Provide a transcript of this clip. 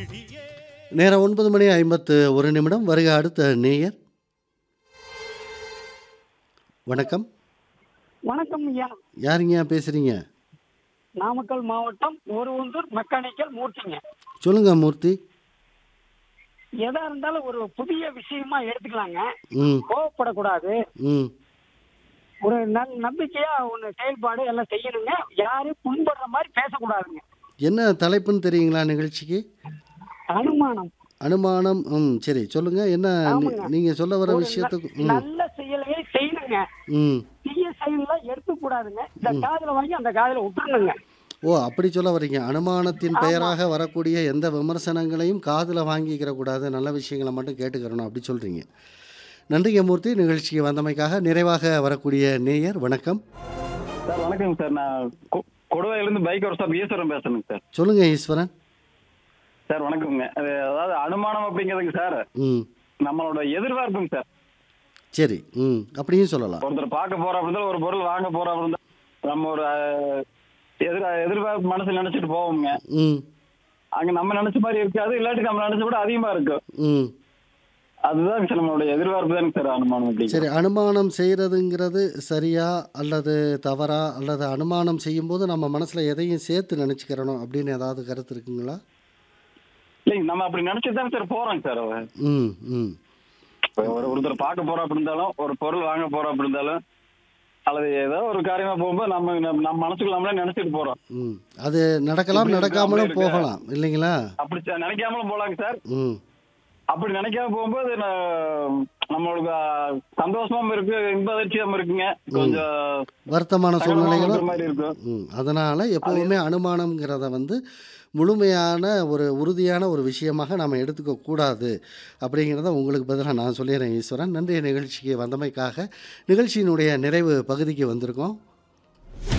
நேரம் ஒன்பது மணி ஐம்பத்து ஒரு நிமிடம் வருக அடுத்த நேயர் வணக்கம் வணக்கம் ஐயா யாருங்க பேசுறீங்க நாமக்கல் மாவட்டம் ஒருவந்தூர் மெக்கானிக்கல் மூர்த்திங்க சொல்லுங்க மூர்த்தி எதா இருந்தாலும் ஒரு புதிய விஷயமா எடுத்துக்கலாங்க ம் கோவப்படக்கூடாது ம் ஒரு நன் நம்பிக்கையா ஒன்று செயல்பாடு எல்லாம் செய்யணுங்க யாரும் புண்படுற மாதிரி பேசக்கூடாதுங்க என்ன தலைப்புன்னு தெரியுங்களா நிகழ்ச்சிக்கு அனுமானம் அனுமானம் ம் சரி சொல்லுங்க என்ன நீ- ஆமாங்க. நீங்க சொல்ல வர ஒரு விஷயத்துக்கு ந- ம் நல்ல செயலையே செய்யணுங்க ம் தீய செயலாம் எடுத்துக்கூடாதுங்க இந்த காதுல வாங்கி அந்த காதுல விட்டுருணுங்க ஓ அப்படி சொல்ல வர்றீங்க அனுமானத்தின் பெயராக வரக்கூடிய எந்த விமர்சனங்களையும் காதில் வாங்கிக்கிற கூடாது நல்ல விஷயங்களை மட்டும் கேட்டுக்கிறணும் அப்படி சொல்கிறீங்க நன்றிங்க மூர்த்தி நிகழ்ச்சிக்கு வந்தமைக்காக நிறைவாக வரக்கூடிய நேயர் வணக்கம் சார் வணக்கங்க சார் நான் கொ- கொடுவாயிலிருந்து பைக் ஒர்க் ஷாப் ஈஸ்வரன் பேசுறேங்க சார் சொல்லுங்க ஈஸ்வரன் சார் வணக்கங்க அது அதாவது அனுமானம் அப்படிங்கிறதுங்க சார் ம் நம்மளோட எதிர்பார்ப்புங்க சார் சரி ம் அப்படியும் சொல்லலாம் ஒருத்தர் பார்க்க போறா இருந்தாலும் ஒரு பொருள் வாங்க போறா இருந்தா நம்ம ஒரு அஹ், எதிர் எதிர்பார்ப்பு மனசுல நினைச்சிட்டு போவோங்க ம் அங்க நம்ம நினைச்ச மாதிரி இருக்காது இல்லாட்டி நம்ம நினைச்ச விட அதிகமா இருக்கும் ம் அதுதான் சார் நம்மளோட எதிர்பார்ப்பு தானுங்க சார் அனுமானம் அப்படிங்க சரி அனுமானம் செய்கிறதுங்கிறது சரியா அல்லது தவறா அல்லது அனுமானம் செய்யும்போது நம்ம மனசில் எதையும் சேர்த்து நினச்சிக்கிறணும் அப்படின்னு ஏதாவது கருத்து இருக்குங்களா இல்லைங்க நம்ம அப்படி நினைச்சிட்டு தானே சார் போறோங்க சார் அவ ம் ம் இப்ப ஒரு ஒருத்தர் பார்க்க போறா அப்படி இருந்தாலும் ஒரு பொருள் வாங்க போறா அப்படி இருந்தாலும் அல்லது ஏதோ ஒரு காரியமா போகும்போது நம்ம நம்ம நம்ம மனசுக்குள்ள நம்மளே நினைச்சிட்டு போறோம் ம் அது நடக்கலாம் இப்படி இருக்கு, நடக்காமலும் அப்படி இருக்கு. போகலாம் இல்லைங்களா அப்படி ச- நினைக்காமலும் போலாங்க சார் ம் அப்படி நினைக்காம போகும்போது நான் நம்மளுக்கு ஆஹ், சந்தோஷமாவும் இருக்கு இன்ப அதிர்ச்சியாவும் இருக்குங்க கொஞ்சம் வருத்தமான சங்கடமாவும் இருக்கிற சூழ்நிலைகளும் மாதிரி இருக்கும் ம் அதனால் எப்போவுமே அனுமானம்ங்கிறத வந்து முழுமையான ஒரு உறுதியான ஒரு விஷயமாக நாம் எடுத்துக்க கூடாது அப்படிங்கிறத உங்களுக்கு பதிலாக நான் சொல்லிடுறேன் ஈஸ்வரன் நன்றிய நிகழ்ச்சிக்கு வந்தமைக்காக நிகழ்ச்சியினுடைய நிறைவு பகுதிக்கு வந்திருக்கோம்